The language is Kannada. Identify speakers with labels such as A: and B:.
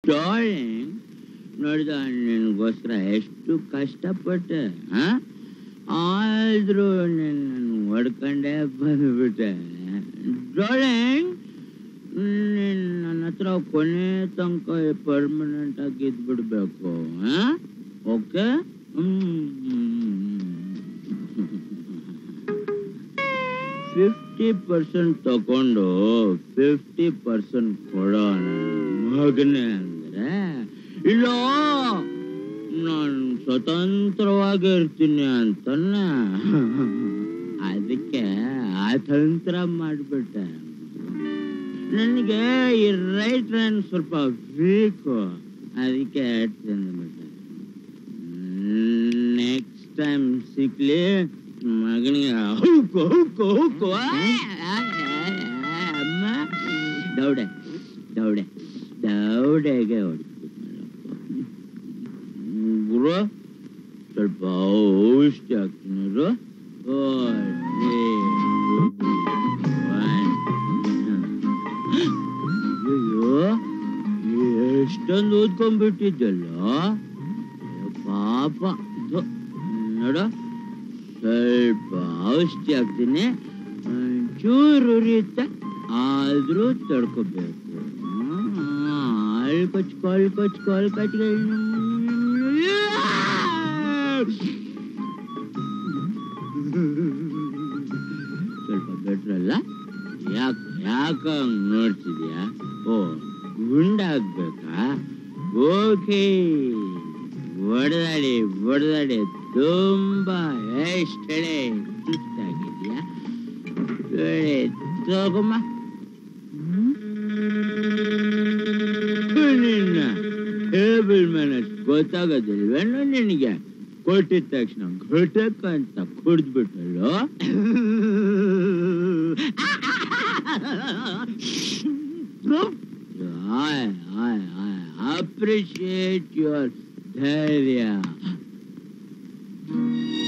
A: ಡಾರ್ಲಿಂಗ್ ನೋಡಿದ ನಿನಗೋಸ್ಕರ ಎಷ್ಟು ಕಷ್ಟಪಟ್ಟೆ ಆ? ಆದ್ರೂ ನಿನ್ನನ್ನು ಹೊಡ್ಕೊಂಡೇ ಬಂದ್ಬಿಟ್ಟೆ ಡಾರ್ಲಿಂಗ್ ನೀನ್ ನನ್ನ ಹತ್ರ ಕೊನೆ ತನಕ ಪರ್ಮನೆಂಟ್ ಆಗಿ ಇದ್ಬಿಡ್ಬೇಕು ಓಕೆ ಫಿಫ್ಟಿ ಪರ್ಸೆಂಟ್ ತಗೊಂಡು ಫಿಫ್ಟಿ ಪರ್ಸೆಂಟ್ ಕೊಡೋ ನನ್ನ ಮಗನೇ ಅಂದ್ರೆ ಇಲ್ಲ ನಾನು ಸ್ವತಂತ್ರವಾಗಿರ್ತೀನಿ ಅಂತನ ಅದಕ್ಕೆ ಆ ತಂತ್ರ ಮಾಡ್ಬಿಟ್ಟೆ ನನಗೆ ಈ ರೈಟ್ ಹ್ಯಾಂಡ್ ಸ್ವಲ್ಪ ವೀಕು ಅದಕ್ಕೆ ತಿಂದ್ಬಿಟ್ಟೆ ನೆಕ್ಸ್ಟ್ ಟೈಮ್ ಸಿಕ್ಲಿ ಮಗನಿಗೆ ಹುಕ್ಕು ಹುಕ್ಕು ಹುಕ್ಕು ಆ, ಆ, ಆ, ಆ, ಅಮ್ಮ ದೌಡೆ ದೌಡೆ ದೌಡೆಗೆ ಹೊಡಿಸ್ಬಿಟ್ನಲ್ಲಪ್ಪ ಗುರು ಸ್ವಲ್ಪ ಔಷಧಿ ಹಾಕ್ತೀನಿ ಇರು. Four, three, two, one. ಅಯ್ಯೋ ಎಷ್ಟೊಂದು ಓದ್ಕೊಂಡ್ಬಿಟ್ಟಿದ್ದಲ್ಲ ಅಯ್ಯೋ, ಪಾಪ ಧು, ನೋಡ ಸ್ವಲ್ಪ ಔಷಧಿ ಹಾಕ್ತೀನಿ ಒಂಚೂರು ಉರಿಯುತ್ತೆ ಆದ್ರೂ ತಡ್ಕೋಬೇಕು ಹಾಳು ಕೊಚ್ಕೊ ಹಾಳು ಕೊಚ್ಕೊ ಹಾಳು ಕೊಚ್ಕೊ ಸ್ವಲ್ಪ ಬೆಟ್ರಲ್ಲ ಯಾಕ ಯಾಕ ಹಂಗ್ ನೋಡ್ತಿದ್ಯಾ ಓ ಗುಂಡಾಗ್ಬೇಕಾ ಓಕೆ ಹೊಡೆದಾಡಿ ಹೊಡೆದಾಡಿ ತುಂಬಾ ಎಷ್ಟಡೆ ಸುಸ್ತಾಗಿದ್ಯಾ ಹೇಳಿ ತಗೊಮ್ಮ ನಿನ್ನ ಟೇಬಲ್ ಮೇಲೆ ಗೊತ್ತಾಗೋದಿಲ್ವೇನೋ ನಿನಗೆ ಕೊಟ್ಟಿದ ತಕ್ಷಣ ಘಟಕ ಅಂತ ಕುಡ್ದ್ಬಿಟ್ಟಲ್ಲೋ I, I, I appreciate your ಧೈರ್ಯ